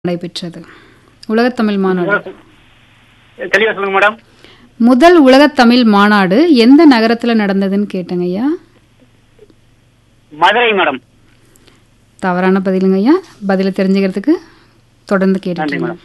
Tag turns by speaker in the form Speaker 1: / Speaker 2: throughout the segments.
Speaker 1: நடைபெற்றது உலகத்தமிழ் மாநாடு
Speaker 2: தெளிவா சொல்லுங்க மேடம்
Speaker 1: முதல் உலகத்தமிழ் மாநாடு எந்த நகரத்துல நடந்ததுன்னு கேட்டேங்க ஐயா
Speaker 2: மதுரை மேடம்
Speaker 1: தவறான பதிலுங்க ஐயா பதிலை தெரிஞ்சுக்கிறதுக்கு தொடர்ந்து
Speaker 2: நன்றி
Speaker 1: கேட்டுக்கோங்க
Speaker 2: மேடம்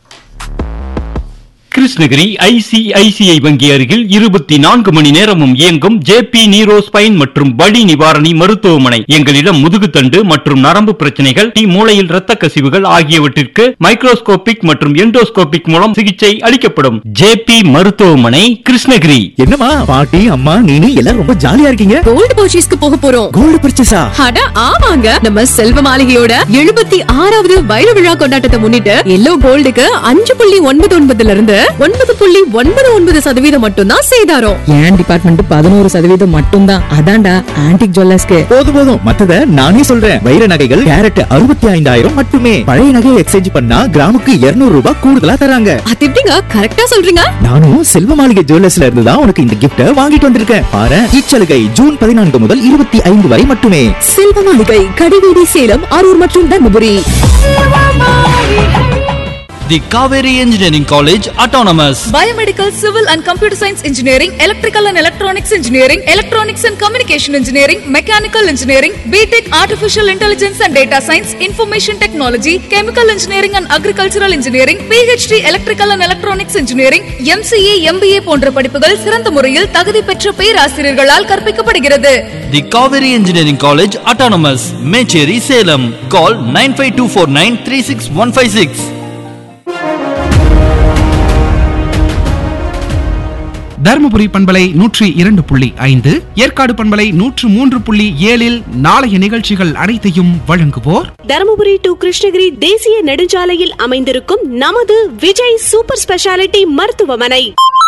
Speaker 3: கிருஷ்ணகிரி ஐசிஐசிஐ வங்கி அருகில் இருபத்தி நான்கு மணி நேரமும் இயங்கும் ஜேபி நீரோ ஸ்பைன் மற்றும் வலி நிவாரணி மருத்துவமனை எங்களிடம் முதுகுத்தண்டு மற்றும் நரம்பு பிரச்சனைகள் டி மூளையில் இரத்த கசிவுகள் ஆகியவற்றிற்கு மைக்ரோஸ்கோபிக் மற்றும் எண்டோஸ்கோபிக் மூலம் சிகிச்சை அளிக்கப்படும் ஜேபி மருத்துவமனை கிருஷ்ணகிரி
Speaker 4: என்னம்மா பாட்டி அம்மா நீனு எல்லாரும் ரொம்ப ஜாலியா இருக்கீங்க
Speaker 5: கோல்டு பர்ச்சேஸ்க்கு போக போறோம்
Speaker 4: கோல்டு பர்ச்சேஸா
Speaker 5: அட ஆமாங்க நம்ம செல்வ மாளிகையோட எழுபத்தி ஆறாவது வைர விழா கொண்டாட்டத்தை முன்னிட்டு எல்லோ கோல்டுக்கு அஞ்சு புள்ளி ஒன்பது ஒன்பதுல இருந்து ஒன்பது புள்ளி ஒன்பது ஒன்பது சதவீதம் மட்டும்தான் சேதாரம்
Speaker 6: என் டிபார்ட்மெண்ட் பதினோரு சதவீதம் மட்டும்தான் அதான்டா ஆன்டிக் ஜுவல்லர்ஸ்க்கு
Speaker 4: போதும் போதும் மத்தத நானே சொல்றேன் வைர நகைகள் கேரட் அறுபத்தி ஐந்தாயிரம் மட்டுமே பழைய நகையை எக்ஸ்சேஞ்ச் பண்ணா கிராமுக்கு 200 ரூபாய் கூடுதலா தராங்க
Speaker 5: அது எப்படிங்க கரெக்டா சொல்றீங்க
Speaker 4: நானும் செல்வ மாளிகை ஜுவல்லர்ஸ்ல இருந்து தான் உனக்கு இந்த கிஃப்ட வாங்கிட்டு வந்திருக்கேன் பாரு இச்சலுகை ஜூன் பதினான்கு முதல் இருபத்தி ஐந்து வரை மட்டுமே
Speaker 5: செல்வ மாளிகை கடிவீதி சேலம் அரூர் மற்றும் Dharmapuri
Speaker 3: the Kaveri engineering college autonomous
Speaker 7: Biomedical, Civil and Computer Science Engineering, Electrical and Electronics Engineering, Electronics and Communication Engineering, Mechanical Engineering, BTech Artificial Intelligence and Data Science, Information Technology, Chemical Engineering and Agricultural Engineering, PhD Electrical and Electronics Engineering, MCA, MBA போன்ற படிப்புகள் சிறந்த முறையில் தகுதி பெற்ற பேராசிரியர்களால் கற்பிக்கப்படுகிறது
Speaker 3: the Kaveri engineering college autonomous Mecheri Salem call nine five two four nine three six one five six
Speaker 8: Dharmapuri பண்பலை நூற்றி இரண்டு புள்ளி ஐந்து ஏற்காடு பண்பலை நூற்று மூன்று புள்ளி ஏழில் நாளைய நிகழ்ச்சிகள் அனைத்தையும் வழங்குவோர்
Speaker 9: தருமபுரி டு கிருஷ்ணகிரி தேசிய நெடுஞ்சாலையில் அமைந்திருக்கும் நமது விஜய் சூப்பர் ஸ்பெஷாலிட்டி மருத்துவமனை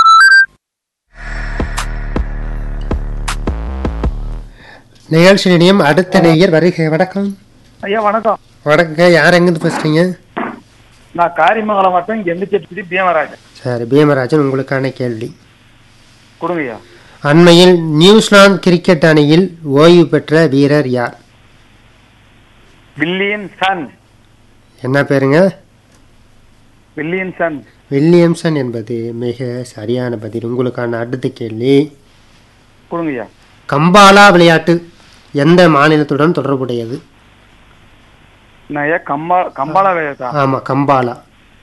Speaker 10: நிகழ்ச்சி நிலையம் அடுத்த நேயர் வருகை வணக்கம்
Speaker 2: ஐயா வணக்கம்
Speaker 10: வணக்கங்க யார் எங்கேருந்து பேசுறீங்க
Speaker 2: நான் காரிமங்கலம் மட்டும் இங்க எந்த செட்டு பீமராஜன்
Speaker 10: சரி பீமராஜன் உங்களுக்கான கேள்வி
Speaker 2: கொடுங்க ஐயா
Speaker 10: அண்மையில் நியூசிலாந்து கிரிக்கெட் அணியில் ஓய்வு பெற்ற வீரர் யார்
Speaker 2: வில்லியன் சன்
Speaker 10: என்ன பேருங்க
Speaker 2: வில்லியன் சன்
Speaker 10: வில்லியம்சன் என்பது மிக சரியான பதில் உங்களுக்கான அடுத்த கேள்வி
Speaker 2: கொடுங்க ஐயா
Speaker 10: கம்பாலா விளையாட்டு எந்த மாநிலத்துடன் தொடர்புடையது
Speaker 2: நான் ஐயா கம்பா கம்பாலா வேதா
Speaker 10: ஆமா கம்பாலா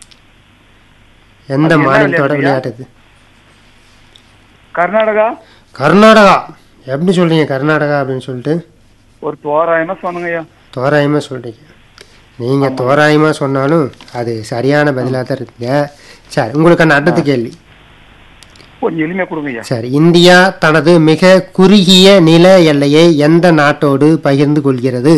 Speaker 10: எந்த
Speaker 2: அது என்ன
Speaker 10: மாநிலத்தோட
Speaker 2: விளையாட்டு
Speaker 10: விளையாட்டு இது?
Speaker 2: கர்நாடகா
Speaker 10: கர்நாடகா எப்படி சொல்றீங்க கர்நாடகா அப்படின்னு சொல்லிட்டு
Speaker 2: ஒரு தோராயமா சொன்னுங்க ஐயா
Speaker 10: தோராயமாக சொல்கிறீங்க நீங்கள் தோராயமாக சொன்னாலும் அது சரியான பதிலாக தான் இருக்குங்க சரி உங்களுக்கான அடுத்த கேள்வி
Speaker 2: கொஞ்சம் எளிமையா கொடுங்க ஐயா
Speaker 10: சரி இந்தியா தனது மிக குறுகிய நில எல்லையை எந்த நாட்டோடு பகிர்ந்து கொள்கிறது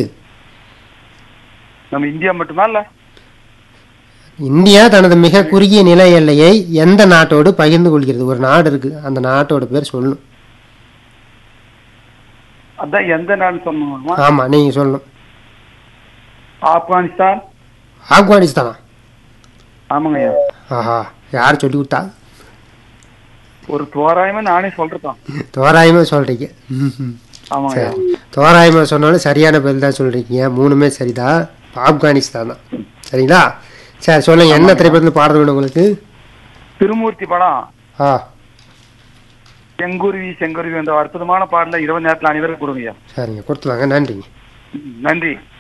Speaker 2: நம்ம இந்தியா மட்டும்தான் இல்ல
Speaker 10: இந்தியா தனது மிக குறுகிய நில எல்லையை எந்த நாட்டோடு பகிர்ந்து கொள்கிறது ஒரு நாடு இருக்கு அந்த நாட்டோட பேர் சொல்லணும்
Speaker 2: அதான் எந்த நாடுன்னு சொன்னோமா
Speaker 10: ஆமா நீங்க சொல்லணும்
Speaker 2: ஆப்கானிஸ்தான்
Speaker 10: ஆப்கானிஸ்தானா
Speaker 2: ஆமாங்க ஐயா
Speaker 10: ஆஹா யார் சொல்லி விட்டா
Speaker 2: ஒரு தோராயமா நானே சொல்றதான்
Speaker 10: தோராயமாக சொல்றீங்க ம்ஹும்.
Speaker 2: ஆமாங்க ஐயா
Speaker 10: சரி தோராயமாக சொன்னாலும் சரியான பதில் தான் சொல்றீங்க மூணுமே சரிதான் ஆப்கானிஸ்தான் தான் சரிங்களா சரி சொல்லுங்க என்ன திரைப்படத்தில் பாடல் வேணும் உங்களுக்கு
Speaker 2: திருமூர்த்தி படம்
Speaker 10: ஆ
Speaker 2: செங்குருவி செங்குருவி என்ற அற்புதமான பாடல இரவு நேரத்துல அனைவரும் கொடுங்க ஐயா
Speaker 10: சரிங்க கொடுத்துலாங்க நன்றிங்க
Speaker 2: ம், நன்றி